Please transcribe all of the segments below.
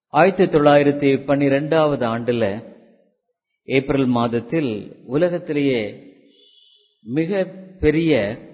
ஆயிரத்தி தொள்ளாயிரத்தி பன்னிரெண்டாவது ஆண்டுல ஏப்ரல் மாதத்தில் உலகத்திலேயே மிக பெரிய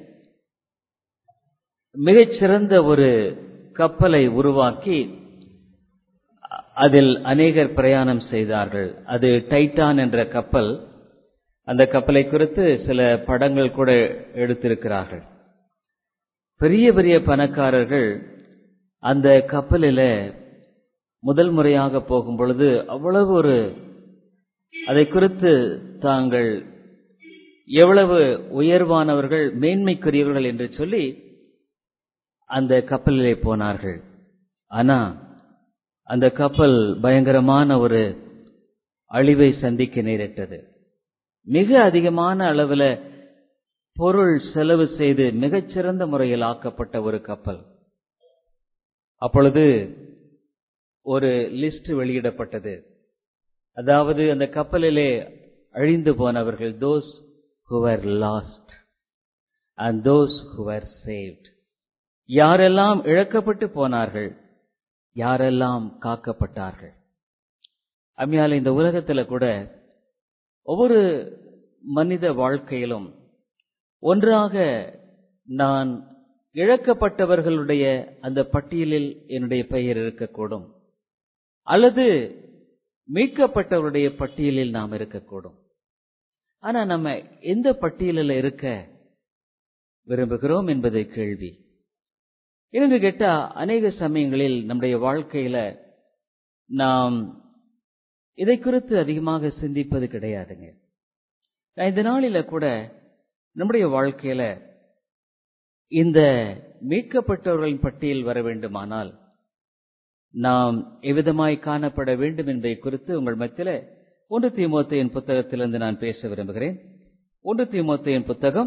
மிகச்சிறந்த ஒரு கப்பலை உருவாக்கி அதில் அநேகர் பிரயாணம் செய்தார்கள் அது டைட்டான் என்ற கப்பல் அந்த கப்பலை குறித்து சில படங்கள் கூட எடுத்திருக்கிறார்கள் பெரிய பெரிய பணக்காரர்கள் அந்த கப்பலில் முதல் முறையாக போகும் பொழுது அவ்வளவு ஒரு அதை குறித்து தாங்கள் எவ்வளவு உயர்வானவர்கள் மேன்மைக்குரியவர்கள் என்று சொல்லி அந்த கப்பலிலே போனார்கள் ஆனா அந்த கப்பல் பயங்கரமான ஒரு அழிவை சந்திக்க நேரிட்டது மிக அதிகமான அளவில் பொருள் செலவு செய்து மிகச்சிறந்த முறையில் ஆக்கப்பட்ட ஒரு கப்பல் அப்பொழுது ஒரு லிஸ்ட் வெளியிடப்பட்டது அதாவது அந்த கப்பலிலே அழிந்து போனவர்கள் those who are lost and those who are saved யாரெல்லாம் இழக்கப்பட்டு போனார்கள் யாரெல்லாம் காக்கப்பட்டார்கள் அம்மையால இந்த உலகத்துல கூட ஒவ்வொரு மனித வாழ்க்கையிலும் ஒன்றாக நான் இழக்கப்பட்டவர்களுடைய அந்த பட்டியலில் என்னுடைய பெயர் இருக்கக்கூடும் அல்லது மீட்கப்பட்டவருடைய பட்டியலில் நாம் இருக்கக்கூடும் ஆனா நம்ம எந்த பட்டியலில் இருக்க விரும்புகிறோம் என்பது கேள்வி என்று கேட்டா அநேக சமயங்களில் நம்முடைய வாழ்க்கையில நாம் இதை குறித்து அதிகமாக சிந்திப்பது கிடையாதுங்க நான் இந்த நாளில கூட நம்முடைய வாழ்க்கையில இந்த மீட்கப்பட்டவர்களின் பட்டியல் வர வேண்டுமானால் நாம் எவ்விதமாய் காணப்பட வேண்டும் என்பதை குறித்து உங்கள் மத்தியில ஒன்று தீமோத்தையின் புத்தகத்திலிருந்து நான் பேச விரும்புகிறேன் ஒன்று தீமோத்தையின் புத்தகம்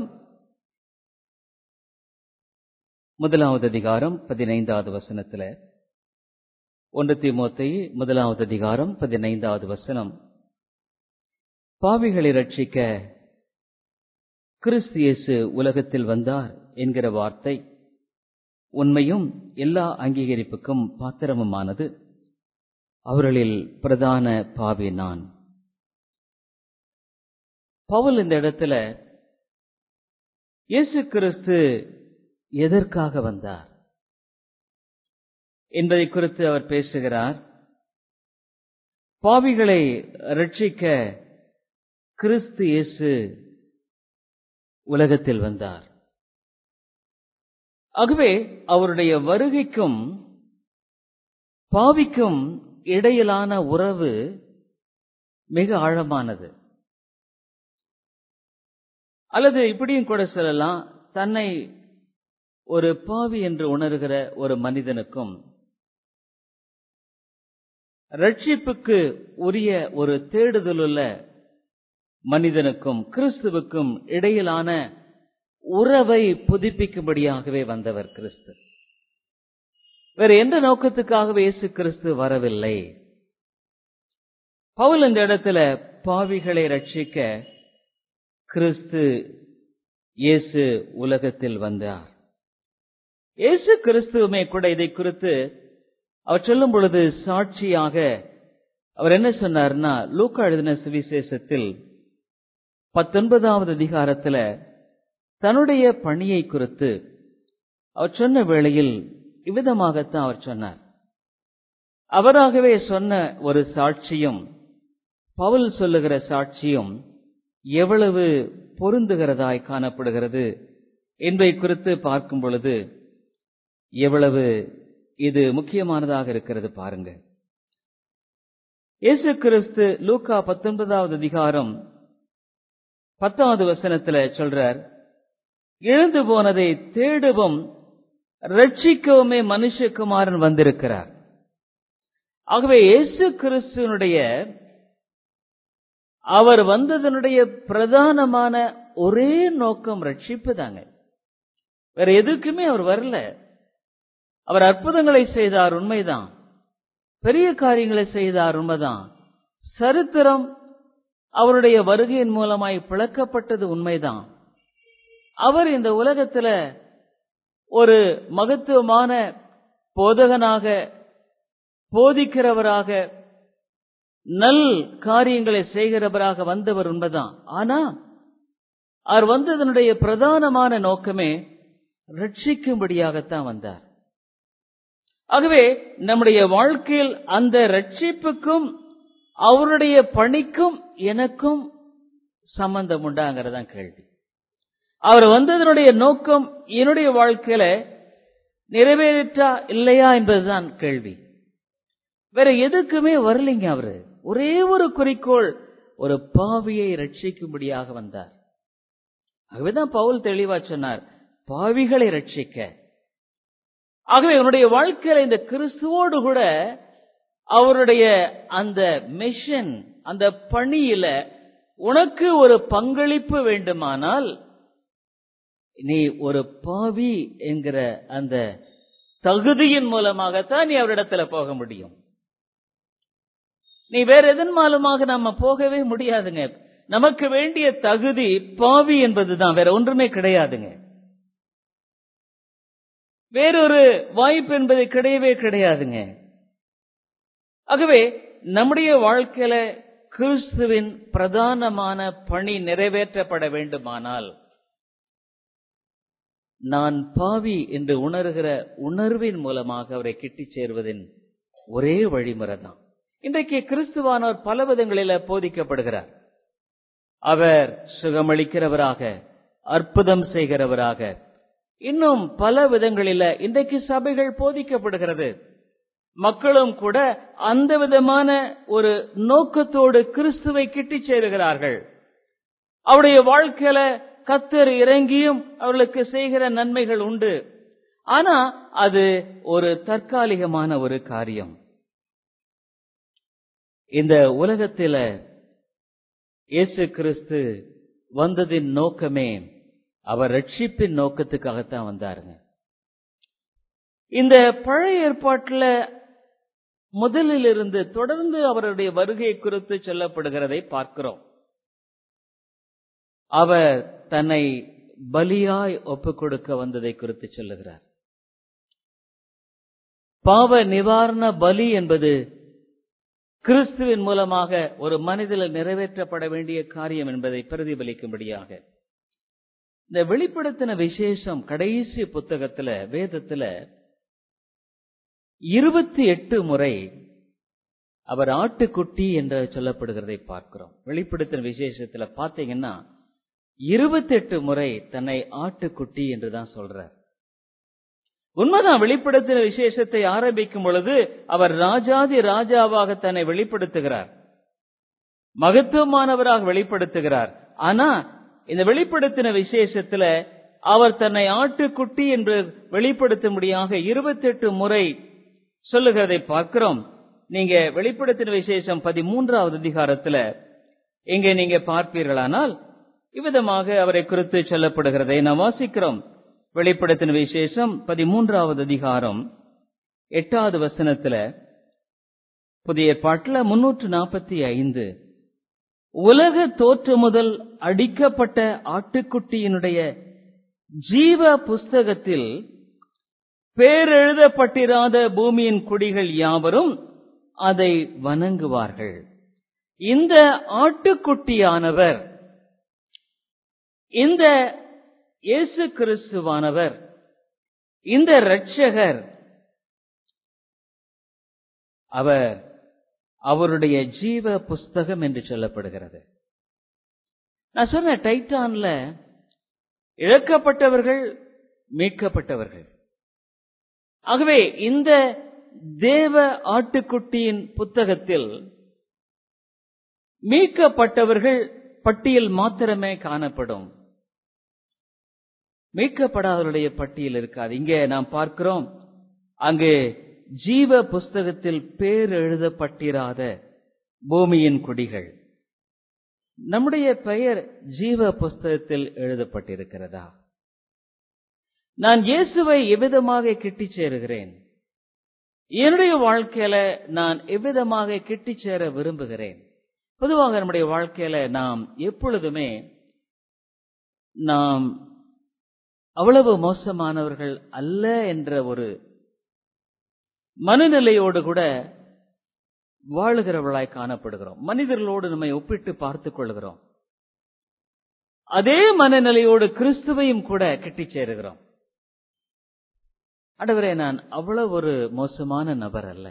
முதலாவது அதிகாரம் பதினைந்தாவது வசனத்துல ஒன்று தீமோத்தை முதலாவது அதிகாரம் பதினைந்தாவது வசனம் பாவிகளை ரட்சிக்க கிறிஸ்து இயேசு உலகத்தில் வந்தார் என்கிற வார்த்தை உண்மையும் எல்லா அங்கீகரிப்புக்கும் பாத்திரமுமானது அவர்களில் பிரதான பாவி நான் பவுல் இந்த இடத்துல இயேசு கிறிஸ்து எதற்காக வந்தார் என்பதை குறித்து அவர் பேசுகிறார் பாவிகளை ரட்சிக்க கிறிஸ்து இயேசு உலகத்தில் வந்தார் ஆகவே அவருடைய வருகைக்கும் பாவிக்கும் இடையிலான உறவு மிக ஆழமானது அல்லது இப்படியும் கூட சொல்லலாம் தன்னை ஒரு பாவி என்று உணர்கிற ஒரு மனிதனுக்கும் ரட்சிப்புக்கு உரிய ஒரு தேடுதலுள்ள மனிதனுக்கும் கிறிஸ்துவுக்கும் இடையிலான உறவை புதுப்பிக்கும்படியாகவே வந்தவர் கிறிஸ்து வேற எந்த நோக்கத்துக்காகவே இயேசு கிறிஸ்து வரவில்லை பவுல் இந்த இடத்துல பாவிகளை ரட்சிக்க கிறிஸ்து இயேசு உலகத்தில் வந்தார் இயேசு கிறிஸ்துவுமே கூட இதை குறித்து அவர் சொல்லும் பொழுது சாட்சியாக அவர் என்ன சொன்னார்னா லூக்கா எழுதின சுவிசேஷத்தில் பத்தொன்பதாவது அதிகாரத்துல தன்னுடைய பணியை குறித்து அவர் சொன்ன வேளையில் இவ்விதமாகத்தான் அவர் சொன்னார் அவராகவே சொன்ன ஒரு சாட்சியும் பவுல் சொல்லுகிற சாட்சியும் எவ்வளவு பொருந்துகிறதாய் காணப்படுகிறது என்பதை குறித்து பார்க்கும் பொழுது எவ்வளவு இது முக்கியமானதாக இருக்கிறது பாருங்க இயேசு கிறிஸ்து லூக்கா பத்தொன்பதாவது அதிகாரம் பத்தாவது வசனத்துல சொல்றார் இழந்து போனதை தேடவும் ரட்சிக்கவுமே மனுஷகுமாரன் வந்திருக்கிறார் ஆகவே இயேசு கிறிஸ்துவனுடைய அவர் வந்ததனுடைய பிரதானமான ஒரே நோக்கம் ரட்சிப்பு தாங்க வேற எதுக்குமே அவர் வரல அவர் அற்புதங்களை செய்தார் உண்மைதான் பெரிய காரியங்களை செய்தார் உண்மைதான் சரித்திரம் அவருடைய வருகையின் மூலமாய் பிளக்கப்பட்டது உண்மைதான் அவர் இந்த உலகத்துல ஒரு மகத்துவமான போதகனாக போதிக்கிறவராக நல் காரியங்களை செய்கிறவராக வந்தவர் உண்மைதான் ஆனா அவர் வந்ததனுடைய பிரதானமான நோக்கமே ரட்சிக்கும்படியாகத்தான் வந்தார் ஆகவே நம்முடைய வாழ்க்கையில் அந்த ரட்சிப்புக்கும் அவருடைய பணிக்கும் எனக்கும் சம்பந்தம் உண்டாங்கிறதான் கேள்வி அவர் வந்ததனுடைய நோக்கம் என்னுடைய வாழ்க்கையில நிறைவேற்றா இல்லையா என்பதுதான் கேள்வி வேற எதுக்குமே வரலைங்க அவரு ஒரே ஒரு குறிக்கோள் ஒரு பாவியை ரட்சிக்கும்படியாக வந்தார் ஆகவேதான் பவுல் தெளிவா சொன்னார் பாவிகளை ரட்சிக்க ஆகவே உன்னுடைய வாழ்க்கையில இந்த கிறிஸ்துவோடு கூட அவருடைய அந்த மிஷன் அந்த பணியில உனக்கு ஒரு பங்களிப்பு வேண்டுமானால் நீ ஒரு பாவி என்கிற அந்த தகுதியின் மூலமாகத்தான் நீ அவரிடத்துல போக முடியும் நீ வேற எதன் மூலமாக நம்ம போகவே முடியாதுங்க நமக்கு வேண்டிய தகுதி பாவி என்பதுதான் வேற ஒன்றுமே கிடையாதுங்க வேறொரு வாய்ப்பு என்பது கிடையவே கிடையாதுங்க ஆகவே நம்முடைய வாழ்க்கையில கிறிஸ்துவின் பிரதானமான பணி நிறைவேற்றப்பட வேண்டுமானால் நான் பாவி என்று உணர்கிற உணர்வின் மூலமாக அவரை கிட்டிச் சேர்வதின் ஒரே வழிமுறை தான் இன்றைக்கு கிறிஸ்துவானவர் பல விதங்களில போதிக்கப்படுகிறார் அவர் சுகமளிக்கிறவராக அற்புதம் செய்கிறவராக இன்னும் பல விதங்களில இன்றைக்கு சபைகள் போதிக்கப்படுகிறது மக்களும் கூட அந்த விதமான ஒரு நோக்கத்தோடு கிறிஸ்துவை கிட்டிச் சேருகிறார்கள் அவருடைய வாழ்க்கையில கத்தர் இறங்கியும் அவர்களுக்கு செய்கிற நன்மைகள் உண்டு ஆனா அது ஒரு தற்காலிகமான ஒரு காரியம் இந்த உலகத்தில இயேசு கிறிஸ்து வந்ததின் நோக்கமே அவர் ரட்சிப்பின் நோக்கத்துக்காகத்தான் வந்தாருங்க இந்த பழைய ஏற்பாட்டில் முதலில் இருந்து தொடர்ந்து அவருடைய வருகை குறித்து சொல்லப்படுகிறதை பார்க்கிறோம் அவர் தன்னை பலியாய் ஒப்புக் கொடுக்க வந்ததை குறித்து சொல்லுகிறார் பாவ நிவாரண பலி என்பது கிறிஸ்துவின் மூலமாக ஒரு மனிதில் நிறைவேற்றப்பட வேண்டிய காரியம் என்பதை பிரதிபலிக்கும்படியாக இந்த வெளிப்படுத்தின விசேஷம் கடைசி புத்தகத்துல வேதத்துல இருபத்தி எட்டு முறை அவர் ஆட்டுக்குட்டி என்று சொல்லப்படுகிறதை பார்க்கிறோம் வெளிப்படுத்தின விசேஷத்துல பாத்தீங்கன்னா இருபத்தி எட்டு முறை தன்னை ஆட்டுக்குட்டி என்று தான் சொல்றார் உண்மைதான் வெளிப்படுத்தின விசேஷத்தை ஆரம்பிக்கும் பொழுது அவர் ராஜாதி ராஜாவாக தன்னை வெளிப்படுத்துகிறார் மகத்துவமானவராக வெளிப்படுத்துகிறார் ஆனா இந்த வெளிப்படுத்தின விசேஷத்துல அவர் தன்னை ஆட்டுக்குட்டி என்று வெளிப்படுத்தும்படியாக இருபத்தி எட்டு முறை சொல்லுகிறதை பார்க்கிறோம் நீங்க வெளிப்படுத்தின விசேஷம் பதிமூன்றாவது அதிகாரத்துல இங்கே நீங்க பார்ப்பீர்களானால் இவ்விதமாக அவரை குறித்து சொல்லப்படுகிறதை நாம் வாசிக்கிறோம் வெளிப்படுத்தின விசேஷம் பதிமூன்றாவது அதிகாரம் எட்டாவது வசனத்துல புதிய ஏற்பாட்டுல முன்னூற்று நாற்பத்தி ஐந்து உலக தோற்று முதல் அடிக்கப்பட்ட ஆட்டுக்குட்டியினுடைய ஜீவ புஸ்தகத்தில் பேரெழுதப்பட்டிராத பூமியின் குடிகள் யாவரும் அதை வணங்குவார்கள் இந்த ஆட்டுக்குட்டியானவர் இந்த இயேசு கிறிஸ்துவானவர் இந்த இரட்சகர் அவர் அவருடைய ஜீவ புஸ்தகம் என்று சொல்லப்படுகிறது நான் சொன்ன டைட்டான்ல இழக்கப்பட்டவர்கள் மீட்கப்பட்டவர்கள் ஆகவே இந்த தேவ ஆட்டுக்குட்டியின் புத்தகத்தில் மீட்கப்பட்டவர்கள் பட்டியல் மாத்திரமே காணப்படும் மீட்கப்படாதவருடைய பட்டியல் இருக்காது இங்கே நாம் பார்க்கிறோம் அங்கு ஜீவ புஸ்தகத்தில் பேர் எழுதப்பட்டிராத பூமியின் குடிகள் நம்முடைய பெயர் ஜீவ புஸ்தகத்தில் எழுதப்பட்டிருக்கிறதா நான் இயேசுவை எவ்விதமாக கிட்டிச் சேருகிறேன் என்னுடைய வாழ்க்கையில நான் எவ்விதமாக கிட்டிச் சேர விரும்புகிறேன் பொதுவாக நம்முடைய வாழ்க்கையில நாம் எப்பொழுதுமே நாம் அவ்வளவு மோசமானவர்கள் அல்ல என்ற ஒரு மனநிலையோடு கூட வாழுகிறவர்களாய் காணப்படுகிறோம் மனிதர்களோடு நம்மை ஒப்பிட்டு பார்த்துக் கொள்கிறோம் அதே மனநிலையோடு கிறிஸ்துவையும் கூட கெட்டிச் சேருகிறோம் ஆண்டவரே நான் அவ்வளவு ஒரு மோசமான நபர் அல்ல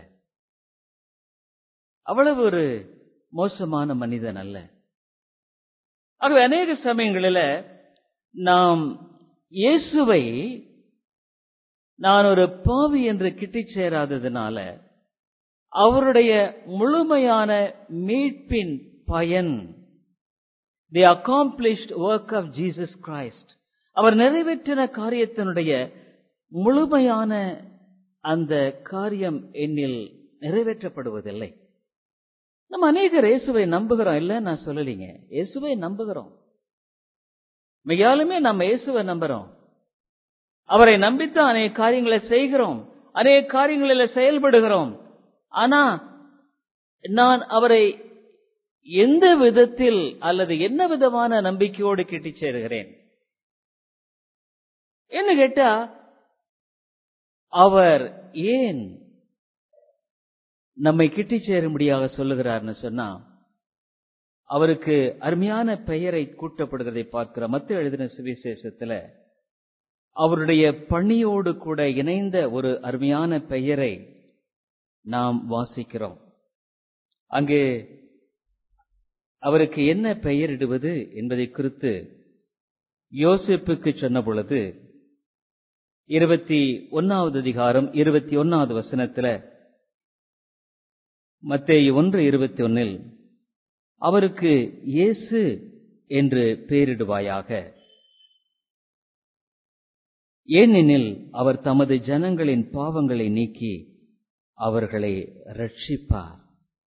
அவ்வளவு ஒரு மோசமான மனிதன் அல்ல ஆகவே அநேக சமயங்களில நாம் இயேசுவை நான் ஒரு பாவி என்று கிட்டிச் சேராததுனால அவருடைய முழுமையான மீட்பின் பயன் the accomplished work of Jesus Christ அவர் நிறைவேற்றின காரியத்தினுடைய முழுமையான அந்த காரியம் என்னில் நிறைவேற்றப்படுவதில்லை நம்ம அநேகர் இயேசுவை நம்புகிறோம் இல்ல நான் சொல்லலீங்க இயேசுவை நம்புகிறோம் மெய்யாலுமே நம்ம இயேசுவை நம்புறோம் அவரை நம்பித்தான் அநேக காரியங்களை செய்கிறோம் அநேக காரியங்களில் செயல்படுகிறோம் ஆனா நான் அவரை எந்த விதத்தில் அல்லது என்ன விதமான நம்பிக்கையோடு கிட்டிச் சேருகிறேன் என்ன கேட்டா அவர் ஏன் நம்மை கிட்டிச் சேரும்படியாக சொல்லுகிறார்னு சொன்னா அவருக்கு அருமையான பெயரை கூட்டப்படுகிறதை பார்க்கிற மத்த எழுதின சுவிசேஷத்துல அவருடைய பணியோடு கூட இணைந்த ஒரு அருமையான பெயரை நாம் வாசிக்கிறோம் அங்கு அவருக்கு என்ன பெயரிடுவது என்பதை குறித்து யோசிப்புக்கு சொன்ன பொழுது இருபத்தி ஒன்னாவது அதிகாரம் இருபத்தி ஒன்னாவது வசனத்துல மத்தேயு ஒன்று இருபத்தி ஒன்னில் அவருக்கு இயேசு என்று பெயரிடுவாயாக ஏனெனில் அவர் தமது ஜனங்களின் பாவங்களை நீக்கி அவர்களை ரட்சிப்பார்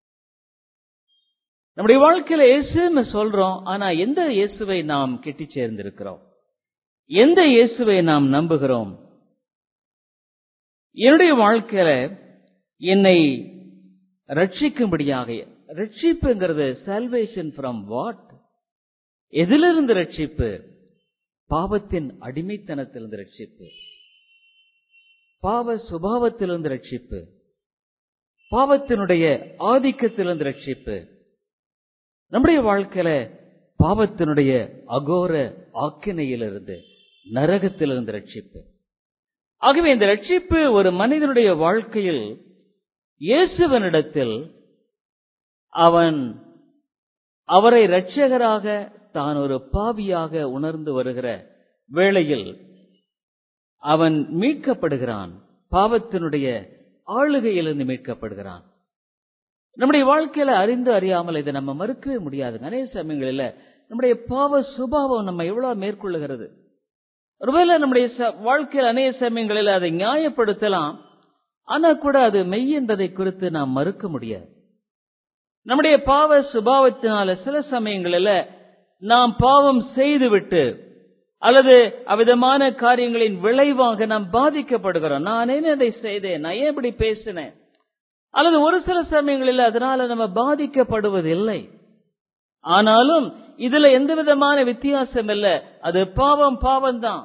நம்முடைய வாழ்க்கையில இயேசுன்னு சொல்றோம் ஆனா எந்த இயேசுவை நாம் கெட்டி சேர்ந்திருக்கிறோம் எந்த இயேசுவை நாம் நம்புகிறோம் என்னுடைய வாழ்க்கையில என்னை ரட்சிக்கும்படியாக ரட்சிப்புங்கிறது சால்வேஷன் ஃப்ரம் வாட் எதிலிருந்து ரட்சிப்பு பாவத்தின் அடிமைத்தனத்திலிருந்து ரட்சிப்பு பாவ சுபாவத்திலிருந்து ரட்சிப்பு பாவத்தினுடைய ஆதிக்கத்திலிருந்து ரட்சிப்பு நம்முடைய வாழ்க்கையில பாவத்தினுடைய அகோர ஆக்கினையிலிருந்து நரகத்திலிருந்து ரட்சிப்பு ஆகவே இந்த ரட்சிப்பு ஒரு மனிதனுடைய வாழ்க்கையில் இயேசுவனிடத்தில் அவன் அவரை இரட்சகராக தான் ஒரு பாவியாக உணர்ந்து வருகிற வேளையில் அவன் மீட்கப்படுகிறான் பாவத்தினுடைய ஆளுகையிலிருந்து மீட்கப்படுகிறான் நம்முடைய வாழ்க்கையில அறிந்து அறியாமல் இதை நம்ம மறுக்கவே முடியாதுங்க அநேக சமயங்களில் நம்முடைய பாவ சுபாவம் நம்ம எவ்வளவு மேற்கொள்ளுகிறது ஒருவேளை நம்முடைய வாழ்க்கையில் அநேக சமயங்களில் அதை நியாயப்படுத்தலாம் ஆனா கூட அது மெய் என்பதை குறித்து நாம் மறுக்க முடியாது நம்முடைய பாவ சுபாவத்தினால சில சமயங்களில் நாம் பாவம் செய்துவிட்டு அல்லது அவ்விதமான காரியங்களின் விளைவாக நாம் பாதிக்கப்படுகிறோம் நான் என்ன அதை செய்தேன் நான் ஏன் இப்படி பேசினேன் அல்லது ஒரு சில சமயங்களில் அதனால நம்ம பாதிக்கப்படுவதில்லை ஆனாலும் இதுல எந்த விதமான வித்தியாசம் இல்லை அது பாவம் பாவம் தான்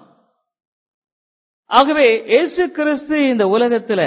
ஆகவே இயேசு கிறிஸ்து இந்த உலகத்துல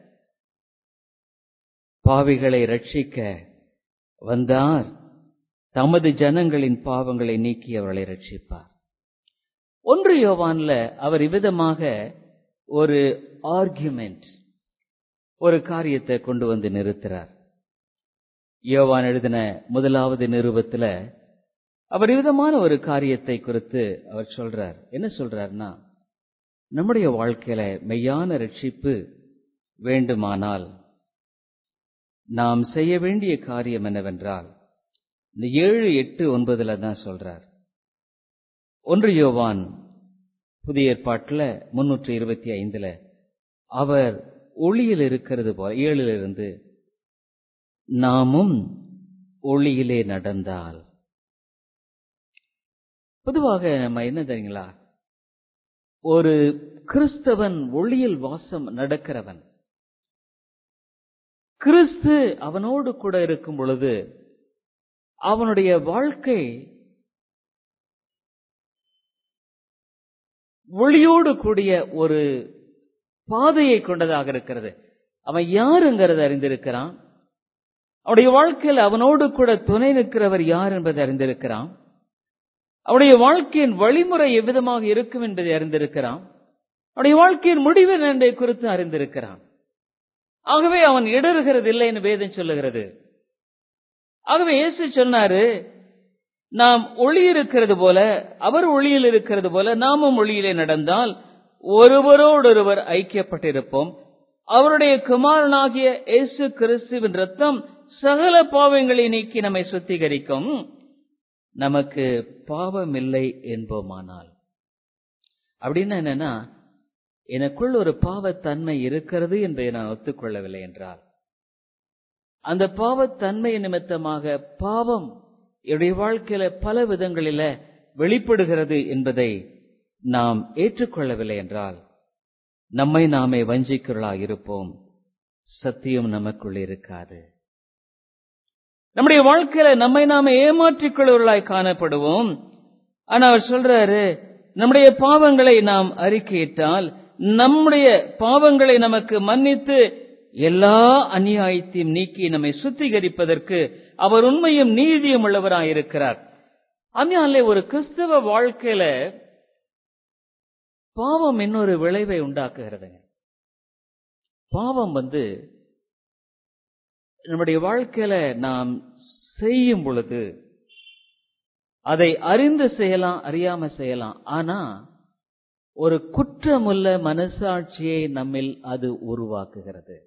பாவிகளை ரட்சிக்க வந்தார் தமது ஜனங்களின் பாவங்களை நீக்கி அவர்களை ரட்சிப்பார் ஒன்று யோவான்ல அவர் இவ்விதமாக ஒரு ஆர்குமெண்ட் ஒரு காரியத்தை கொண்டு வந்து நிறுத்துறார் யோவான் எழுதின முதலாவது நிருபத்துல அவர் விதமான ஒரு காரியத்தை குறித்து அவர் சொல்றார் என்ன சொல்றார்னா நம்முடைய வாழ்க்கையில மெய்யான ரட்சிப்பு வேண்டுமானால் நாம் செய்ய வேண்டிய காரியம் என்னவென்றால் இந்த ஏழு எட்டு ஒன்பதுல தான் சொல்றார் ஒன்று யோவான் புதிய ஏற்பாட்டில் முன்னூற்றி இருபத்தி ஐந்துல அவர் ஒளியில் இருக்கிறது போல ஏழிலிருந்து நாமும் ஒளியிலே நடந்தால் பொதுவாக நம்ம என்ன தெரியுங்களா ஒரு கிறிஸ்தவன் ஒளியில் வாசம் நடக்கிறவன் கிறிஸ்து அவனோடு கூட இருக்கும் பொழுது அவனுடைய வாழ்க்கை ஒளியோடு கூடிய ஒரு பாதையை கொண்டதாக இருக்கிறது அவன் யாருங்கிறத அறிந்திருக்கிறான் அவருடைய வாழ்க்கையில் அவனோடு கூட துணை நிற்கிறவர் யார் என்பதை அறிந்திருக்கிறான் அவருடைய வாழ்க்கையின் வழிமுறை எவ்விதமாக இருக்கும் என்பதை அறிந்திருக்கிறான் அவருடைய வாழ்க்கையின் முடிவு என்பதை குறித்து அறிந்திருக்கிறான் ஆகவே அவன் இடறுகிறது இல்லை என்று வேதம் சொல்லுகிறது ஆகவே இயேசு சொன்னாரு நாம் ஒளி இருக்கிறது போல அவர் ஒளியில் இருக்கிறது போல நாமும் ஒளியிலே நடந்தால் ஒருவரோடொருவர் ஐக்கியப்பட்டிருப்போம் அவருடைய குமாரனாகிய இயேசு கிறிஸ்துவின் ரத்தம் சகல பாவங்களை நீக்கி நம்மை சுத்திகரிக்கும் நமக்கு பாவம் இல்லை என்போமானால் அப்படின்னா என்னன்னா எனக்குள் ஒரு பாவத்தன்மை இருக்கிறது என்பதை நான் ஒத்துக்கொள்ளவில்லை என்றால் அந்த பாவத்தன்மை நிமித்தமாக பாவம் என்னுடைய வாழ்க்கையில பல விதங்களில வெளிப்படுகிறது என்பதை நாம் ஏற்றுக்கொள்ளவில்லை என்றால் நம்மை நாமே வஞ்சிக்கிறளா இருப்போம் சத்தியம் நமக்குள் இருக்காது நம்முடைய வாழ்க்கையில நம்மை நாம ஏமாற்றிக் கொள்வர்களாய் காணப்படுவோம் ஆனா அவர் சொல்றாரு நம்முடைய பாவங்களை நாம் அறிக்கையிட்டால் நம்முடைய பாவங்களை நமக்கு மன்னித்து எல்லா அநியாயத்தையும் நீக்கி நம்மை சுத்திகரிப்பதற்கு அவர் உண்மையும் நீதியும் உள்ளவராயிருக்கிறார் அதனாலே ஒரு கிறிஸ்தவ வாழ்க்கையில பாவம் இன்னொரு விளைவை உண்டாக்குகிறதுங்க பாவம் வந்து நம்முடைய வாழ்க்கையில நாம் செய்யும் பொழுது அதை அறிந்து செய்யலாம் அறியாம செய்யலாம் ஆனா ஒரு குற்றமுள்ள மனசாட்சியை நம்மில் அது உருவாக்குகிறது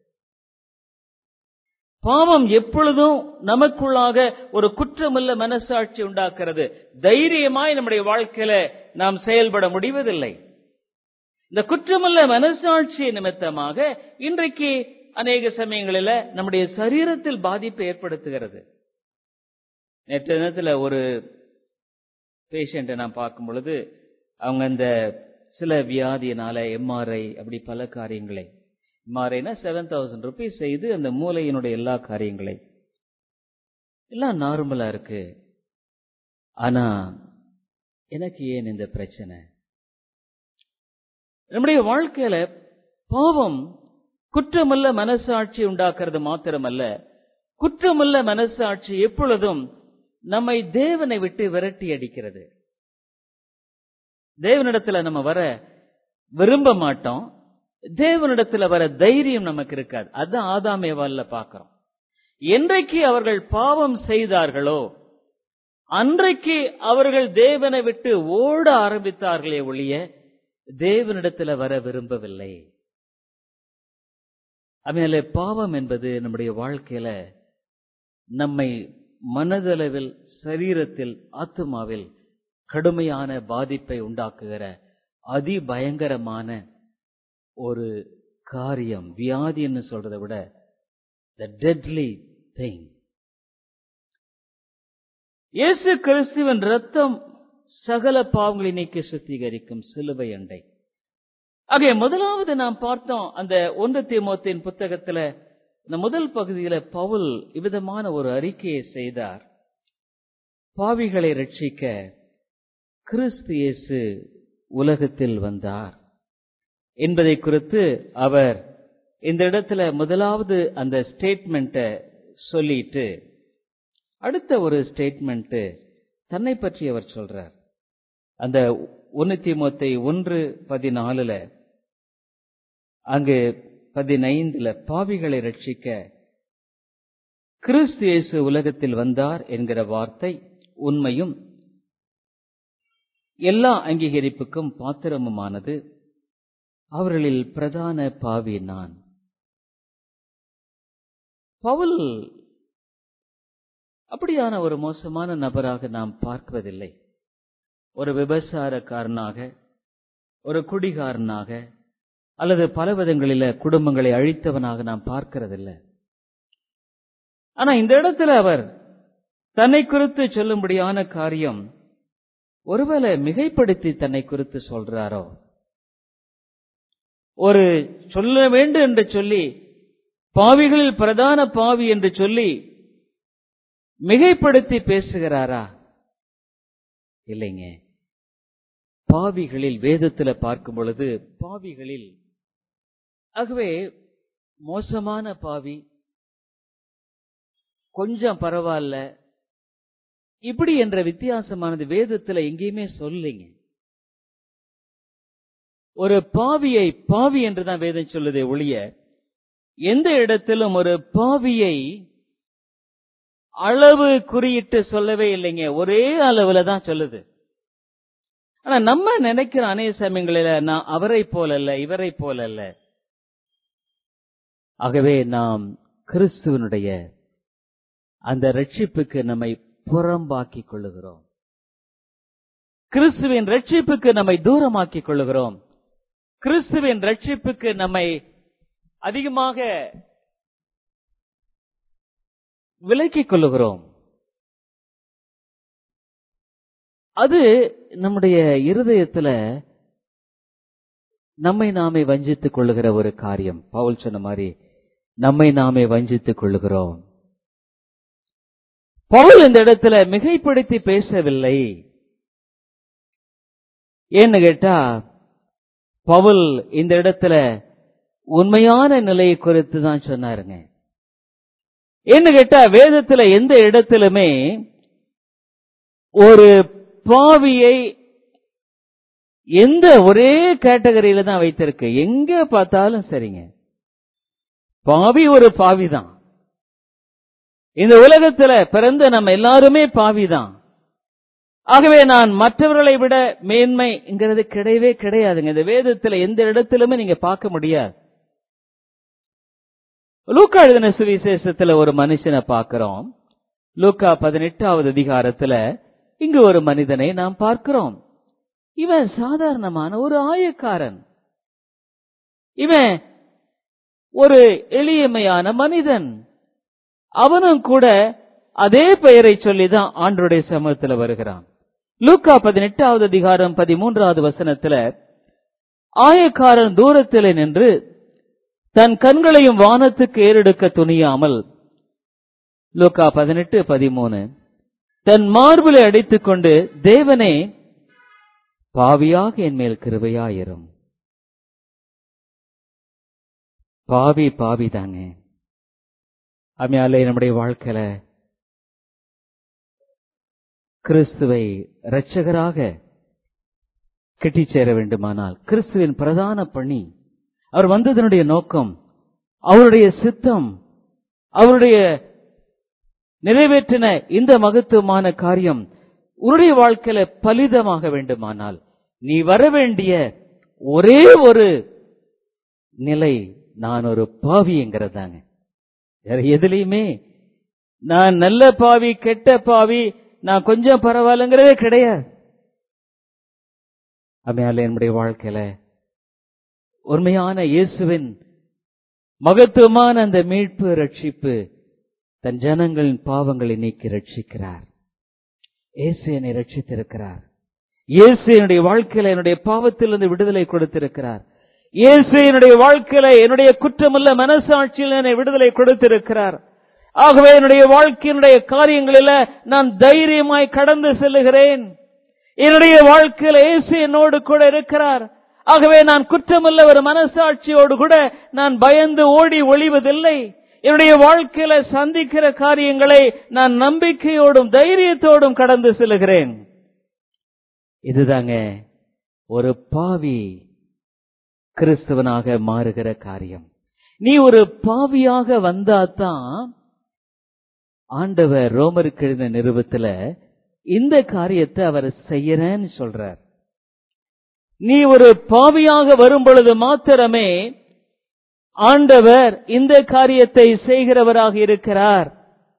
பாவம் எப்பொழுதும் நமக்குள்ளாக ஒரு குற்றமுள்ள மனசாட்சி உண்டாக்குறது தைரியமாய் நம்முடைய வாழ்க்கையில நாம் செயல்பட முடிவதில்லை இந்த குற்றமுள்ள மனசாட்சி நிமித்தமாக இன்றைக்கு அநேக சமயங்களில நம்முடைய சரீரத்தில் பாதிப்பை ஏற்படுத்துகிறது நேற்று தினத்துல ஒரு பேஷண்ட்டை நான் பார்க்கும் பொழுது அவங்க இந்த சில வியாதியினால எம்ஆர்ஐ அப்படி பல காரியங்களை எம்ஆர்ஐனா செவன் தௌசண்ட் ருபீஸ் செய்து அந்த மூளையினுடைய எல்லா காரியங்களை எல்லாம் நார்மலா இருக்கு ஆனா எனக்கு ஏன் இந்த பிரச்சனை நம்முடைய வாழ்க்கையில பாவம் குற்றமல்ல மனசாட்சி உண்டாக்குறது மாத்திரமல்ல குற்றமல்ல மனசாட்சி எப்பொழுதும் நம்மை தேவனை விட்டு விரட்டி அடிக்கிறது தேவனிடத்துல நம்ம வர விரும்ப மாட்டோம் தேவனிடத்துல வர தைரியம் நமக்கு இருக்காது அதுதான் ஆதாமேவால்ல பாக்கிறோம் என்றைக்கு அவர்கள் பாவம் செய்தார்களோ அன்றைக்கு அவர்கள் தேவனை விட்டு ஓட ஆரம்பித்தார்களே ஒழிய தேவனிடத்துல வர விரும்பவில்லை அதனால பாவம் என்பது நம்முடைய வாழ்க்கையில நம்மை மனதளவில் சரீரத்தில் ஆத்மாவில் கடுமையான பாதிப்பை உண்டாக்குகிற அதிபயங்கரமான ஒரு காரியம் வியாதின்னு சொல்றதை விட த டெட்லி திங் இயேசு கிறிஸ்துவின் ரத்தம் சகல பாவங்களை நீக்கி சுத்திகரிக்கும் சிலுவை அண்டை ஆகிய முதலாவது நாம் பார்த்தோம் அந்த ஒன்று தீமோத்தின் புத்தகத்துல இந்த முதல் பகுதியில பவுல் இவ்விதமான ஒரு அறிக்கையை செய்தார் பாவிகளை ரட்சிக்க கிறிஸ்து இயேசு உலகத்தில் வந்தார் என்பதை குறித்து அவர் இந்த இடத்துல முதலாவது அந்த ஸ்டேட்மெண்ட்டை சொல்லிட்டு அடுத்த ஒரு ஸ்டேட்மெண்ட் தன்னை பற்றி அவர் சொல்றார் அந்த ஒன்னு தீமோத்தை ஒன்று பதினாலுல அங்கு பதினைந்துல பாவிகளை ரட்சிக்க கிறிஸ்து இயேசு உலகத்தில் வந்தார் என்கிற வார்த்தை உண்மையும் எல்லா அங்கீகரிப்புக்கும் பாத்திரமுமானது அவர்களில் பிரதான பாவி நான் பவுல் அப்படியான ஒரு மோசமான நபராக நாம் பார்ப்பதில்லை ஒரு விபசாரக்காரனாக ஒரு குடிகாரனாக அல்லது பல விதங்களில குடும்பங்களை அழித்தவனாக நாம் பார்க்கிறதில்லை ஆனா இந்த இடத்துல அவர் தன்னை குறித்து சொல்லும்படியான காரியம் ஒருவேளை மிகைப்படுத்தி தன்னை குறித்து சொல்றாரோ ஒரு சொல்ல வேண்டும் என்று சொல்லி பாவிகளில் பிரதான பாவி என்று சொல்லி மிகைப்படுத்தி பேசுகிறாரா இல்லைங்க பாவிகளில் வேதத்துல பார்க்கும் பொழுது பாவிகளில் ஆகவே மோசமான பாவி கொஞ்சம் பரவாயில்ல இப்படி என்ற வித்தியாசமானது வேதத்துல எங்கேயுமே சொல்லிங்க ஒரு பாவியை பாவி என்றுதான் வேதம் சொல்லுதே ஒழிய எந்த இடத்திலும் ஒரு பாவியை அளவு குறியிட்டு சொல்லவே இல்லைங்க ஒரே அளவுல தான் சொல்லுது ஆனா நம்ம நினைக்கிற அநேக சமயங்களில நான் அவரை போல அல்ல இவரை போல அல்ல ஆகவே நாம் கிறிஸ்துவனுடைய அந்த ரட்சிப்புக்கு நம்மை புறம்பாக்கிக் கொள்ளுகிறோம் கிறிஸ்துவின் ரட்சிப்புக்கு நம்மை தூரமாக்கிக் கொள்ளுகிறோம் கிறிஸ்துவின் ரட்சிப்புக்கு நம்மை அதிகமாக விலக்கிக் கொள்ளுகிறோம் அது நம்முடைய இருதயத்துல நம்மை நாமே வஞ்சித்துக் கொள்ளுகிற ஒரு காரியம் பவுல் சொன்ன மாதிரி நம்மை நாமே வஞ்சித்துக் கொள்ளுகிறோம் பவுல் இந்த இடத்துல மிகைப்படுத்தி பேசவில்லை ஏன்னு கேட்டா பவுல் இந்த இடத்துல உண்மையான நிலையை குறித்து தான் சொன்னாருங்க என்ன கேட்டா வேதத்துல எந்த இடத்திலுமே ஒரு பாவியை எந்த ஒரே கேட்டகரியில தான் வைத்திருக்கு எங்க பார்த்தாலும் சரிங்க பாவி ஒரு பாவி தான் இந்த உலகத்துல பிறந்த நம்ம எல்லாருமே பாவி தான் ஆகவே நான் மற்றவர்களை விட மேன்மைங்கிறது கிடையவே கிடையாதுங்க இந்த வேதத்துல எந்த இடத்திலுமே நீங்க பார்க்க முடியாது லூக்கா எழுதின சுவிசேஷத்துல ஒரு மனுஷனை பார்க்கிறோம் லூக்கா பதினெட்டாவது அதிகாரத்துல இங்கு ஒரு மனிதனை நாம் பார்க்கிறோம் இவன் சாதாரணமான ஒரு ஆயக்காரன் இவன் ஒரு எளியமையான மனிதன் அவனும் கூட அதே பெயரை சொல்லிதான் ஆண்டருடைய சமூகத்துல வருகிறான் லூக்கா பதினெட்டாவது அதிகாரம் பதிமூன்றாவது வசனத்துல ஆயக்காரன் தூரத்தில் நின்று தன் கண்களையும் வானத்துக்கு ஏறெடுக்க துணியாமல் லூக்கா பதினெட்டு பதிமூணு தன் மார்பிலை அடித்துக் கொண்டு தேவனே பாவியாக என் மேல் கிருபையாயிரும் பாவி பாவி தாங்க அம்மையாலே நம்முடைய வாழ்க்கையில கிறிஸ்துவை இரட்சகராக கெட்டிச் சேர வேண்டுமானால் கிறிஸ்துவின் பிரதான பணி அவர் வந்ததனுடைய நோக்கம் அவருடைய சித்தம் அவருடைய நிறைவேற்றின இந்த மகத்துவமான காரியம் உன்னுடைய வாழ்க்கையில பலிதமாக வேண்டுமானால் நீ வர வேண்டிய ஒரே ஒரு நிலை நான் ஒரு பாவிங்கிறதாங்க வேற எதுலையுமே நான் நல்ல பாவி கெட்ட பாவி நான் கொஞ்சம் பரவாயில்லைங்கிறதே கிடையாது அம்மையால என்னுடைய வாழ்க்கையில உண்மையான இயேசுவின் மகத்துவமான அந்த மீட்பு ரட்சிப்பு தன் ஜனங்களின் பாவங்களை நீக்கி ரட்சிக்கிறார் இயேசு என்னை ரட்சித்திருக்கிறார் இயேசு என்னுடைய வாழ்க்கையில என்னுடைய பாவத்திலிருந்து விடுதலை கொடுத்திருக்கிறார் இயேசு என்னுடைய வாழ்க்கையில என்னுடைய குற்றமல்ல மனசாட்சியில் என்னை விடுதலை கொடுத்திருக்கிறார் ஆகவே என்னுடைய வாழ்க்கையினுடைய காரியங்களில நான் தைரியமாய் கடந்து செல்லுகிறேன் என்னுடைய வாழ்க்கையில இயேசு என்னோடு கூட இருக்கிறார் ஆகவே நான் குற்றமல்ல ஒரு மனசாட்சியோடு கூட நான் பயந்து ஓடி ஒளிவதில்லை என்னுடைய வாழ்க்கையில சந்திக்கிற காரியங்களை நான் நம்பிக்கையோடும் தைரியத்தோடும் கடந்து செல்லுகிறேன் இதுதாங்க ஒரு பாவி கிறிஸ்தவனாக மாறுகிற காரியம் நீ ஒரு பாவியாக வந்தாதான் ஆண்டவர் ரோமருக்கு எழுதின நிறுவத்துல இந்த காரியத்தை அவர் செய்யறேன்னு சொல்றார் நீ ஒரு பாவியாக வரும் பொழுது மாத்திரமே ஆண்டவர் இந்த காரியத்தை செய்கிறவராக இருக்கிறார்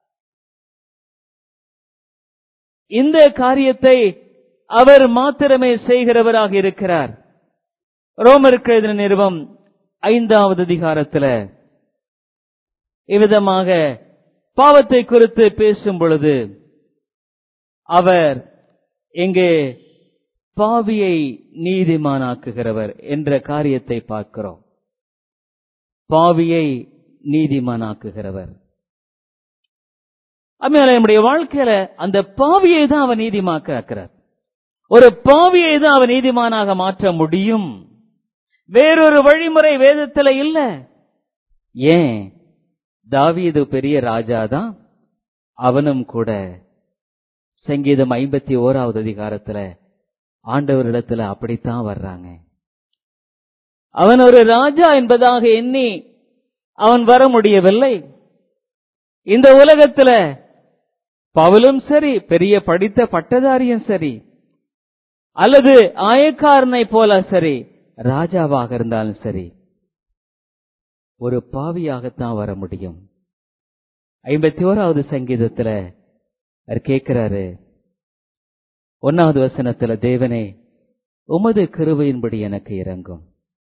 இந்த காரியத்தை அவர் மாத்திரமே செய்கிறவராக இருக்கிறார் ரோமருக்கு எழுதின நிறுவம் ஐந்தாவது அதிகாரத்துல இவ்விதமாக பாவத்தை குறித்து பேசும் பொழுது அவர் இங்கே பாவியை நீதிமானாக்குகிறவர் என்ற காரியத்தை பார்க்கிறோம் பாவியை நீதிமானாக்குகிறவர் அம்மையால நம்முடைய வாழ்க்கையில அந்த பாவியை தான் அவன் நீதிமாக்கிறார் ஒரு பாவியை தான் அவன் நீதிமானாக மாற்ற முடியும் வேறொரு வழிமுறை வேதத்துல இல்ல ஏன் தாவீது பெரிய ராஜா தான் அவனும் கூட சங்கீதம் ஐம்பத்தி ஓராவது அதிகாரத்துல ஆண்டவரிடத்துல அப்படித்தான் வர்றாங்க அவன் ஒரு ராஜா என்பதாக எண்ணி அவன் வர முடியவில்லை இந்த உலகத்துல பவுலும் சரி பெரிய படித்த பட்டதாரியும் சரி அல்லது ஆயக்காரனை போல சரி ராஜாவாக இருந்தாலும் சரி ஒரு பாவியாகத்தான் வர முடியும் ஐம்பத்தி ஓராவது சங்கீதத்துல அவர் கேட்கிறாரு ஒன்னாவது வசனத்துல தேவனே உமது கிருபையின்படி எனக்கு இறங்கும்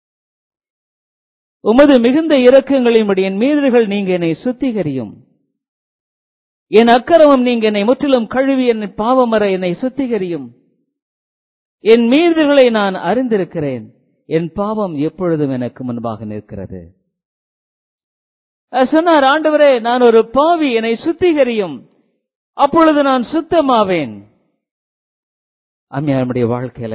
உமது மிகுந்த இரக்கங்களின்படி என் மீறுகள் நீங்க என்னை சுத்திகரியும் என் அக்கிரமம் நீங்க என்னை முற்றிலும் கழுவி என் பாவமர என்னை சுத்திகரியும் என் மீறுகளை நான் அறிந்திருக்கிறேன் என் பாவம் எப்பொழுதும் எனக்கு முன்பாக நிற்கிறது அவர் சொன்னார் ஆண்டவரே நான் ஒரு பாவி என்னை சுத்திகரியும் அப்பொழுது நான் சுத்தமாவேன் அம்மையாருடைய வாழ்க்கையில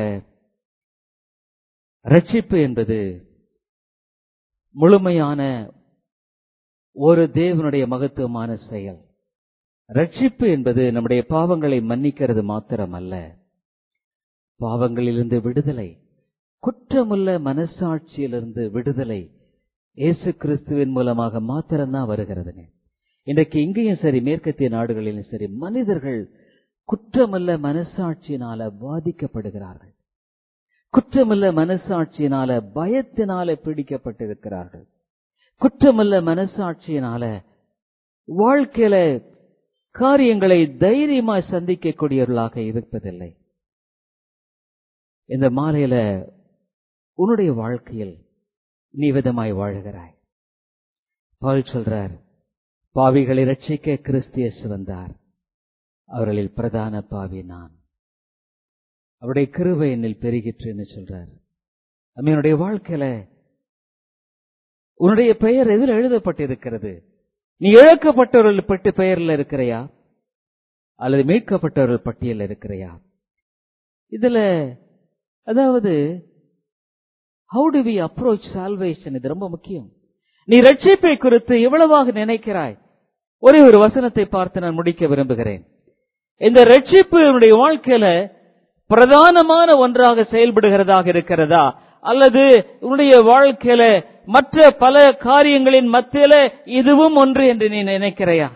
ரட்சிப்பு என்பது முழுமையான ஒரு தேவனுடைய மகத்துவமான செயல் ரட்சிப்பு என்பது நம்முடைய பாவங்களை மன்னிக்கிறது மாத்திரமல்ல பாவங்களிலிருந்து விடுதலை குற்றமுள்ள மனசாட்சியிலிருந்து விடுதலை இயேசு கிறிஸ்துவின் மூலமாக மாத்திரம்தான் வருகிறதுங்க இன்றைக்கு இங்கேயும் சரி மேற்கத்திய நாடுகளிலும் சரி மனிதர்கள் குற்றமல்ல மனசாட்சியினால பாதிக்கப்படுகிறார்கள் குற்றமல்ல மனசாட்சியினால பயத்தினால பிடிக்கப்பட்டிருக்கிறார்கள் குற்றமல்ல மனசாட்சியினால வாழ்க்கையில காரியங்களை தைரியமாய் சந்திக்கக்கூடியவர்களாக இருப்பதில்லை இந்த மாலையில உன்னுடைய வாழ்க்கையில் நீ விதமாய் வாழுகிறாய் பால் சொல்றார் பாவிகளை ரட்சிக்க கிறிஸ்தியஸ் வந்தார் அவர்களில் பிரதான பாவி நான் அவருடைய கிருபை என்னில் பெருகிற்றுன்னு சொல்றார் நம்மளுடைய வாழ்க்கையில உன்னுடைய பெயர் எதில் எழுதப்பட்டிருக்கிறது நீ இழக்கப்பட்டவர்கள் பட்டு பெயர்ல இருக்கிறையா அல்லது மீட்கப்பட்டவர்கள் பட்டியல் இருக்கிறையா இதுல அதாவது how do we approach salvation இது ரொம்ப முக்கியம் நீ ரட்சிப்பை குறித்து எவ்வளவாக நினைக்கிறாய் ஒரே ஒரு வசனத்தை பார்த்து நான் முடிக்க விரும்புகிறேன் இந்த ரட்சிப்பு உன்னுடைய வாழ்க்கையில பிரதானமான ஒன்றாக செயல்படுகிறதாக இருக்கிறதா அல்லது உன்னுடைய வாழ்க்கையில மற்ற பல காரியங்களின் மத்தியில இதுவும் ஒன்று என்று நீ நினைக்கிறையா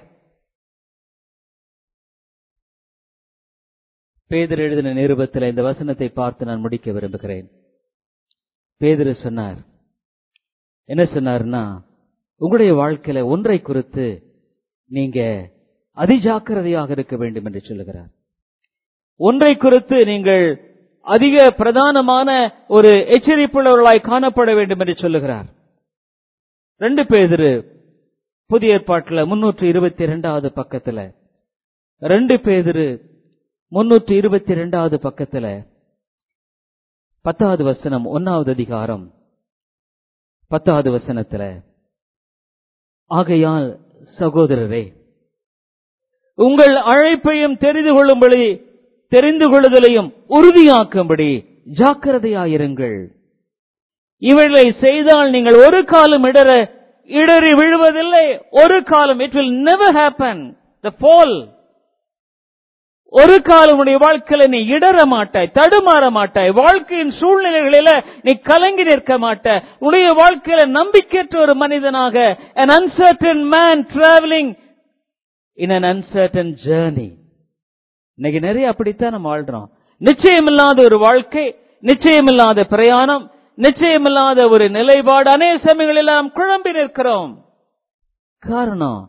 பேதர் எழுதின நிருபத்தில் இந்த வசனத்தை பார்த்து நான் முடிக்க விரும்புகிறேன் பேதர் சொன்னார் என்ன சொன்னார்னா உங்களுடைய வாழ்க்கையில ஒன்றை குறித்து நீங்க அதிஜாக்கிரதையாக இருக்க வேண்டும் என்று சொல்லுகிறார் ஒன்றை குறித்து நீங்கள் அதிக பிரதானமான ஒரு எச்சரிப்புள்ளவர்களாய் காணப்பட வேண்டும் என்று சொல்லுகிறார் ரெண்டு பேதிரு புதிய ஏற்பாட்டில் முன்னூற்றி இருபத்தி இரண்டாவது பக்கத்துல ரெண்டு பேதிரு முன்னூற்றி இருபத்தி இரண்டாவது பக்கத்துல பத்தாவது வசனம் ஒன்னாவது அதிகாரம் பத்தாவது வசனத்துல ஆகையால் சகோதரரே உங்கள் அழைப்பையும் தெரிந்து கொள்ளும்படி தெரிந்து கொள்ளுதலையும் உறுதியாக்கும்படி ஜாக்கிரதையாயிருங்கள் இவர்களை செய்தால் நீங்கள் ஒரு காலம் இடற இடறி விழுவதில்லை ஒரு காலம் it will never happen the fall ஒரு காலம் உடைய வாழ்க்கையில நீ இடற மாட்டாய் தடுமாற மாட்டாய் வாழ்க்கையின் சூழ்நிலைகளில நீ கலங்கி நிற்க மாட்டாய் உடைய வாழ்க்கையில நம்பிக்கையற்ற ஒரு மனிதனாக an uncertain man traveling in an uncertain journey இன்னைக்கு நிறைய அப்படித்தான் நம்ம வாழ்றோம் நிச்சயமில்லாத ஒரு வாழ்க்கை நிச்சயமில்லாத பிரயாணம் நிச்சயமில்லாத ஒரு நிலைப்பாடு அநேக சமயங்களில் நாம் குழம்பி நிற்கிறோம் காரணம்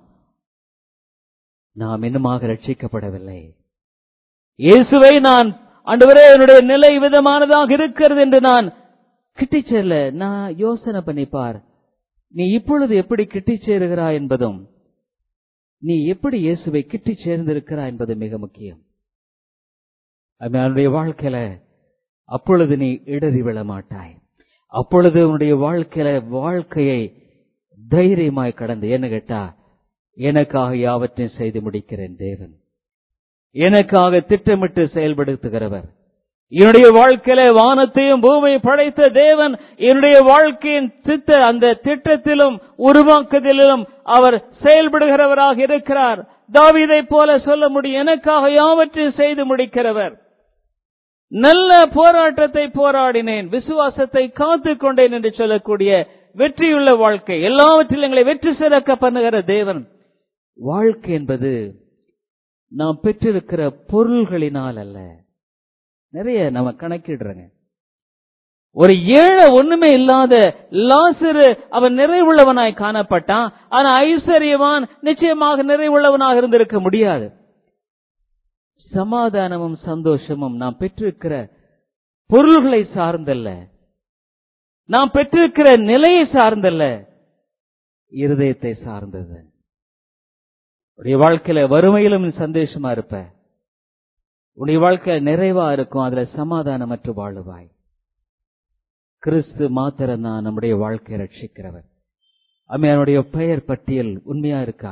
நாம் இன்னுமாக ரட்சிக்கப்படவில்லை இயேசுவை நான் ஆண்டவரே என்னுடைய நிலை விதமானதாக இருக்கிறது என்று நான் கிட்டி செல்ல நான் யோசனை பண்ணிப்பார் நீ இப்பொழுது எப்படி கிட்டி சேருகிறாய் என்பதும் நீ எப்படி இயேசுவை கிட்டி சேர்ந்திருக்கிறாய் என்பது மிக முக்கியம் அவனுடைய வாழ்க்கையில அப்பொழுது நீ இடறி விழ மாட்டாய் அப்பொழுது உன்னுடைய வாழ்க்கையில வாழ்க்கையை தைரியமாய் கடந்து என்ன கேட்டா எனக்காக யாவற்றையும் செய்து முடிக்கிறேன் தேவன் எனக்காக திட்டமிட்டு செயல்படுத்துகிறவர் என்னுடைய வாழ்க்கையில வானத்தையும் பூமியை படைத்த தேவன் என்னுடைய வாழ்க்கையின் திட்ட அந்த திட்டத்திலும் உருவாக்குதலிலும் அவர் செயல்படுகிறவராக இருக்கிறார் தாவீதை போல சொல்ல முடியும் எனக்காக யாவற்றையும் செய்து முடிக்கிறவர் நல்ல போராட்டத்தை போராடினேன் விசுவாசத்தை காத்து கொண்டேன் என்று சொல்லக்கூடிய வெற்றியுள்ள வாழ்க்கை எல்லாவற்றிலும் எங்களை வெற்றி சிறக்க பண்ணுகிற தேவன் வாழ்க்கை என்பது நாம் பெற்றிருக்கிற பொருள்களினால் அல்ல நிறைய நம்ம கணக்கிடுறோங்க ஒரு ஏழை ஒண்ணுமே இல்லாத லாசரு அவன் நிறைவுள்ளவனாய் காணப்பட்டான் ஆனா ஐஸ்வர்யவான் நிச்சயமாக நிறைவுள்ளவனாக இருந்திருக்க முடியாது சமாதானமும் சந்தோஷமும் நாம் பெற்றிருக்கிற பொருள்களை சார்ந்தல்ல நாம் பெற்றிருக்கிற நிலையை சார்ந்தல்ல இருதயத்தை சார்ந்தது உடைய வாழ்க்கையில வறுமையிலும் நீ சந்தோஷமா இருப்ப உடைய வாழ்க்கையில நிறைவா இருக்கும் அதுல சமாதானமற்று வாழுவாய் கிறிஸ்து மாத்திரம் தான் நம்முடைய வாழ்க்கையை ரட்சிக்கிறவர் அம்மையானுடைய பெயர் பட்டியல் உண்மையா இருக்கா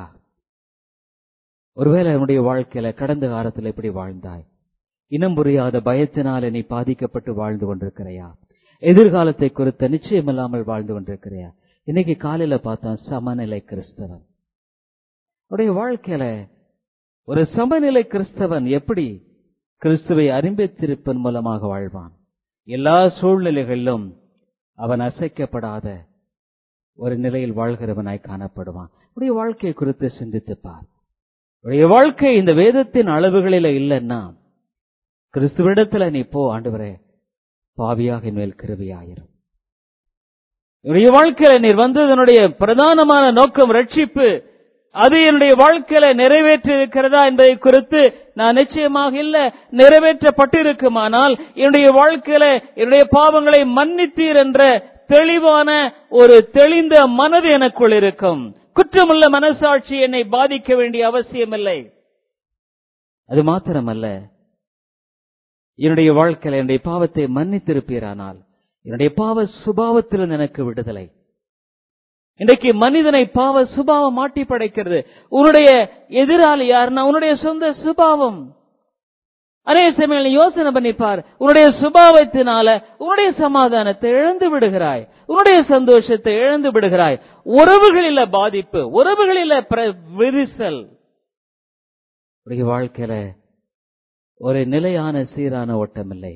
ஒருவேளை நம்முடைய வாழ்க்கையில கடந்த காலத்துல இப்படி வாழ்ந்தாய் இனம் புரியாத பயத்தினால நீ பாதிக்கப்பட்டு வாழ்ந்து கொண்டிருக்கிறையா எதிர்காலத்தை குறித்த நிச்சயம் இல்லாமல் வாழ்ந்து கொண்டிருக்கிறையா இன்னைக்கு காலையில பார்த்தா சமநிலை கிறிஸ்தவன் உடைய வாழ்க்கையில ஒரு சமநிலை கிறிஸ்தவன் எப்படி கிறிஸ்துவை அறிம்பித்திருப்பன் மூலமாக வாழ்வான் எல்லா சூழ்நிலைகளிலும் அவன் அசைக்கப்படாத ஒரு நிலையில் வாழ்கிறவனாய் காணப்படுவான் உடைய வாழ்க்கையை குறித்து சிந்தித்துப்பார் உடைய வாழ்க்கை இந்த வேதத்தின் அளவுகளில இல்லைன்னா கிறிஸ்துவிடத்துல நீ போ ஆண்டவரே பாவியாக மேல் கிருவியாயிரும் என்னுடைய வாழ்க்கையில நீர் வந்ததனுடைய பிரதானமான நோக்கம் ரட்சிப்பு அது என்னுடைய வாழ்க்கையில நிறைவேற்றி இருக்கிறதா என்பதை குறித்து நான் நிச்சயமாக இல்ல நிறைவேற்றப்பட்டிருக்குமானால் என்னுடைய வாழ்க்கையில என்னுடைய பாவங்களை மன்னித்தீர் என்ற தெளிவான ஒரு தெளிந்த மனது எனக்குள் இருக்கும் குற்றமுள்ள மனசாட்சி என்னை பாதிக்க வேண்டிய அவசியமில்லை அது மாத்திரமல்ல என்னுடைய வாழ்க்கையில என்னுடைய பாவத்தை மன்னித்திருப்பீரானால் என்னுடைய பாவ சுபாவத்திலிருந்து எனக்கு விடுதலை இன்றைக்கு மனிதனை பாவ சுபாவம் மாட்டி படைக்கிறது உன்னுடைய எதிராளி யாருன்னா உன்னுடைய சொந்த சுபாவம் அநேக சமயம் யோசனை பண்ணிப்பார் உன்னுடைய சுபாவத்தினால உன்னுடைய சமாதானத்தை இழந்து விடுகிறாய் உன்னுடைய சந்தோஷத்தை இழந்து விடுகிறாய் உறவுகளில பாதிப்பு உறவுகளில விரிசல் உடைய வாழ்க்கையில ஒரு நிலையான சீரான ஓட்டம் இல்லை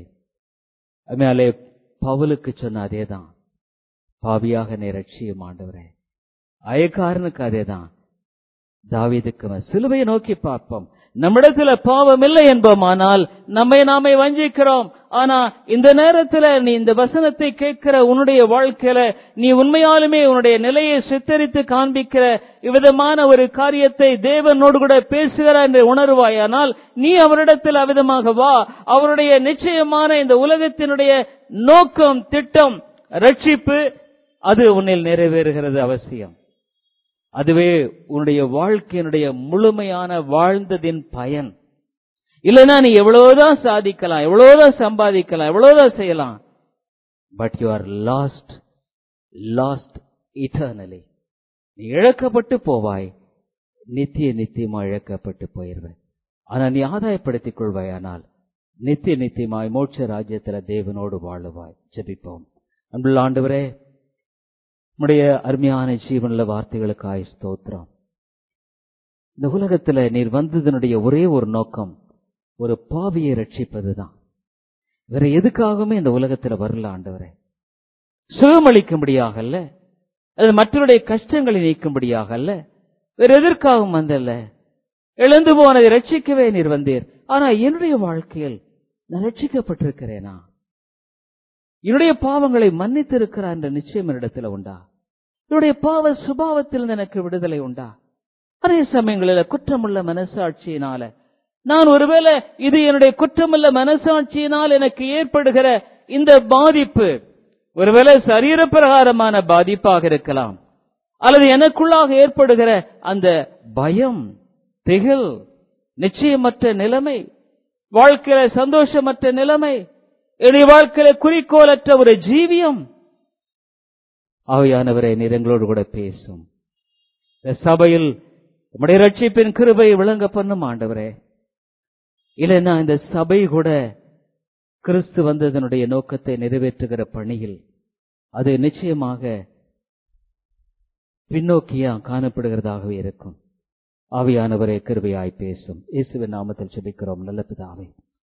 அதனாலே பவுலுக்கு சொன்ன அதேதான் பாவியாக நீ ரட்சியும் ஆண்டவரே அயக்காரனுக்கு அதேதான் தாவீதுக்கு சிலுவையை நோக்கி பார்ப்போம் நம்மிடத்துல பாவம் இல்லை என்போமானால் நம்மை நாமே வஞ்சிக்கிறோம் ஆனா இந்த நேரத்துல நீ இந்த வசனத்தை கேட்கிற உன்னுடைய வாழ்க்கையில நீ உண்மையாலுமே உன்னுடைய நிலையை சித்தரித்து காண்பிக்கிற இவ்விதமான ஒரு காரியத்தை தேவனோடு கூட பேசுகிறார் என்று உணர்வாயானால் நீ அவரிடத்தில் அவ்விதமாக வா அவருடைய நிச்சயமான இந்த உலகத்தினுடைய நோக்கம் திட்டம் ரட்சிப்பு அது உன்னில் நிறைவேறுகிறது அவசியம் அதுவே உன்னுடைய வாழ்க்கையினுடைய முழுமையான வாழ்ந்ததின் பயன் இல்லைன்னா நீ எவ்வளவுதான் சாதிக்கலாம் எவ்வளவுதான் சம்பாதிக்கலாம் எவ்வளவுதான் செய்யலாம் but you are lost lost eternally நீ இழக்கப்பட்டு போவாய் நித்திய நித்தியமா இழக்கப்பட்டு போயிருவேன் ஆனா நீ ஆதாயப்படுத்திக் கொள்வாயானால் நித்திய நித்தியமாய் மோட்ச ராஜ்யத்துல தேவனோடு வாழுவாய் ஜெபிப்போம் அன்புள்ள ஆண்டவரே உம்முடைய அருமையான ஜீவனுள்ள வார்த்தைகளுக்காய் ஸ்தோத்திரம் இந்த உலகத்துல நீர் வந்ததனுடைய ஒரே ஒரு நோக்கம் ஒரு பாவியை ரட்சிப்பதுதான் வேற எதுக்காகவுமே இந்த உலகத்துல வரல ஆண்டவரே சுகமளிக்கும்படியாக அல்ல அது மற்றவருடைய கஷ்டங்களை நீக்கும்படியாக அல்ல வேற எதற்காகவும் வந்தல்ல இழந்து போனதை ரட்சிக்கவே நீர் வந்தீர் ஆனா என்னுடைய வாழ்க்கையில் நான் ரட்சிக்கப்பட்டிருக்கிறேனா என்னுடைய பாவங்களை மன்னித்திருக்கிறார் என்ற நிச்சயம் என்னிடத்துல உண்டா என்னுடைய பாவ சுபாவத்தில் எனக்கு விடுதலை உண்டா அதே சமயங்களில் குற்றமுள்ள மனசாட்சியினால நான் ஒருவேளை இது என்னுடைய குற்றமுள்ள மனசாட்சியினால் எனக்கு ஏற்படுகிற இந்த பாதிப்பு ஒருவேளை சரீர பிரகாரமான பாதிப்பாக இருக்கலாம் அல்லது எனக்குள்ளாக ஏற்படுகிற அந்த பயம் திகில் நிச்சயமற்ற நிலைமை வாழ்க்கையில சந்தோஷமற்ற நிலைமை என்னுடைய வாழ்க்கையில குறிக்கோளற்ற ஒரு ஜீவியம் ஆவையானவரை நீர் எங்களோடு கூட பேசும் இந்த சபையில் உம்முடைய ரட்சிப்பின் கிருபை விளங்க பண்ணும் ஆண்டவரே இல்லைன்னா இந்த சபை கூட கிறிஸ்து வந்ததனுடைய நோக்கத்தை நிறைவேற்றுகிற பணியில் அது நிச்சயமாக பின்னோக்கியா காணப்படுகிறதாகவே இருக்கும் ஆவியானவரே கிருபையாய் பேசும் இயேசுவின் நாமத்தில் ஜெபிக்கிறோம் நல்ல பிதாவே